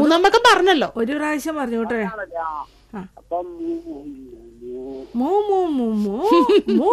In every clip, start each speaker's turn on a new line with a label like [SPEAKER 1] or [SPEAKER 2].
[SPEAKER 1] മൂന്നെണ്ണൊക്കെ പറഞ്ഞല്ലോ
[SPEAKER 2] ഒരു പ്രാവശ്യം പറഞ്ഞു കേട്ടോ
[SPEAKER 3] ആണല്ലേ ആ
[SPEAKER 2] ആ.
[SPEAKER 3] അപ്പം
[SPEAKER 2] മൂ മൂ മൂ മൂ മൂ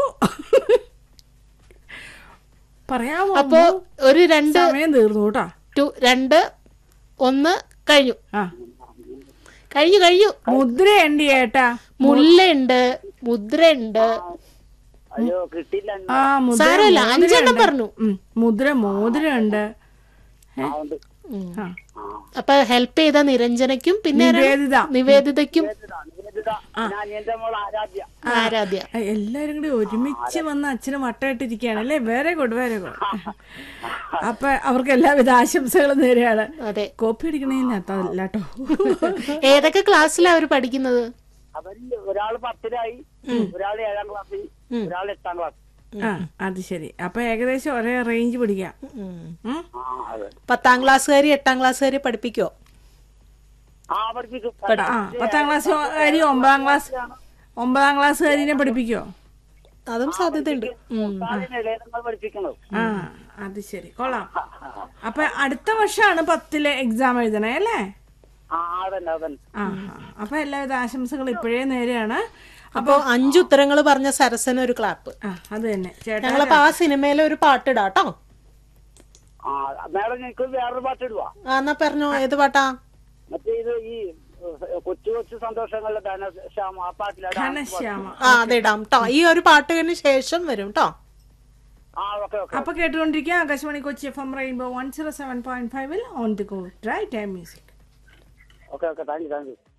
[SPEAKER 2] പറയാമോ
[SPEAKER 1] അപ്പോ
[SPEAKER 2] മൂ?
[SPEAKER 1] ഒരു രണ്ട്
[SPEAKER 2] സമയം തീർന്നു കേട്ടോ
[SPEAKER 1] ടു രണ്ട് ഒന്ന് കഴിഞ്ഞു
[SPEAKER 2] ആ
[SPEAKER 1] കഴിഞ്ഞു കഴിഞ്ഞു
[SPEAKER 2] മുദ്രയുണ്ട് ചേട്ടാ
[SPEAKER 1] മുല്ലയുണ്ട് മുദ്രയുണ്ട്
[SPEAKER 3] അയ്യോ കിട്ടില്ല
[SPEAKER 2] ആ മുദ്ര
[SPEAKER 1] സാരമില്ല അഞ്ചെണ്ണം
[SPEAKER 2] മോതിരമുണ്ട്.
[SPEAKER 1] പറഞ്ഞു
[SPEAKER 2] ഉം, മുദ്ര മോതിരമുണ്ട്
[SPEAKER 3] ആ, ഉണ്ട്.
[SPEAKER 1] ഉം.
[SPEAKER 2] ആ
[SPEAKER 1] അപ്പൊ ഹെൽപ്പ് ചെയ്ത നിരഞ്ജനയ്ക്കും പിന്നെ ആരാണ്?
[SPEAKER 2] നിവേദിത
[SPEAKER 1] നിവേദിതയ്ക്കും
[SPEAKER 3] നിവേദിത, നിവേദിത. പിന്നെ അനിയന്റെ മോൾ ആരാധ്യ
[SPEAKER 1] ആരാധ്യ
[SPEAKER 2] ആ, എല്ലാരും കൂടി ഒരുമിച്ച് വന്ന് അച്ഛന് വട്ടമിട്ടിരിക്കുകയാണ് അല്ലേ വെരി ഗുഡ് വെരി ഗുഡ് അപ്പൊ അവർക്ക് എല്ലാവിധ ആശംസകളും നേരെയാണ്
[SPEAKER 1] അതെ
[SPEAKER 2] കോപ്പി അടിക്കണേനകത്തല്ല കേട്ടോ
[SPEAKER 1] ഏതൊക്കെ ക്ലാസ്സിലാ അവര് പഠിക്കുന്നത്
[SPEAKER 3] അവരിൽ ഒരാള് പത്തിലായി ഒരാൾ ഏഴാം ക്ലാസ്സിൽ ഒരാൾ എട്ടാം ക്ലാസ്
[SPEAKER 2] ആ അത് ശരി അപ്പൊ ഏകദേശം ഒരേ റേഞ്ച് പിടിക്കാം
[SPEAKER 1] ഉം.
[SPEAKER 2] ഉം?
[SPEAKER 3] ആ അതെ
[SPEAKER 1] പത്താം ക്ലാസ്സുകാരി എട്ടാം ക്ലാസ്സുകാരി പഠിപ്പിക്കോ
[SPEAKER 3] ആ പഠിപ്പിക്കും
[SPEAKER 2] ആ പത്താം ക്ലാസ് കാരി ഒമ്പതാം ക്ലാസ് ഒമ്പതാം ക്ലാസ് കാരിനെ പഠിപ്പിക്കോ
[SPEAKER 1] അതും സാധ്യതയുണ്ട് ഉം.
[SPEAKER 3] ഇളയങ്ങൾ പഠിപ്പിക്കണത്
[SPEAKER 2] ആ അത് ശരി കൊള്ളാം അപ്പൊ അടുത്ത വർഷമാണ് പത്തിലെ എക്സാം എഴുതണേ അല്ലേ
[SPEAKER 3] ആ അതന്നെ അതന്നെ
[SPEAKER 2] ആ ആ. അപ്പൊ എല്ലാവിധ ആശംസകൾ ഇപ്പോഴേ നേരെയാണ്
[SPEAKER 1] അപ്പൊ അഞ്ചു ഉത്തരങ്ങൾ പറഞ്ഞ സരസന് ഒരു ക്ലാപ്പ്
[SPEAKER 2] ആ അത് തന്നെ ചേട്ടാ
[SPEAKER 1] ഞങ്ങളപ്പോ ആ സിനിമയിലെ ഒരു പാട്ടിടാട്ടോ
[SPEAKER 3] ആ മേഡം എനിക്ക് വേറൊരു പാട്ട് ഇടുവാ
[SPEAKER 1] ആ എന്നാ പറഞ്ഞോ ഏത് പാട്ടാ
[SPEAKER 3] മറ്റേ ഇത് ഈ ഏഹ്, കൊച്ചു കൊച്ചു സന്തോഷങ്ങളിലെ ധനശ്യാമ ആ പാട്ടിലാണ്
[SPEAKER 2] ഘനശ്യാമ
[SPEAKER 1] ആ അതിടാം ട്ടോ ഈ ഒരു പാട്ടിന് ശേഷം വരും ട്ടോ
[SPEAKER 3] ആ ഓക്കെ ഓക്കെ
[SPEAKER 2] അപ്പൊ കേട്ടുകൊണ്ടിരിക്കുക Akashvani Kochi F M rainbow one zero seven point ഫൈവിൽ on the go drive time music
[SPEAKER 3] okay okay thank you thank U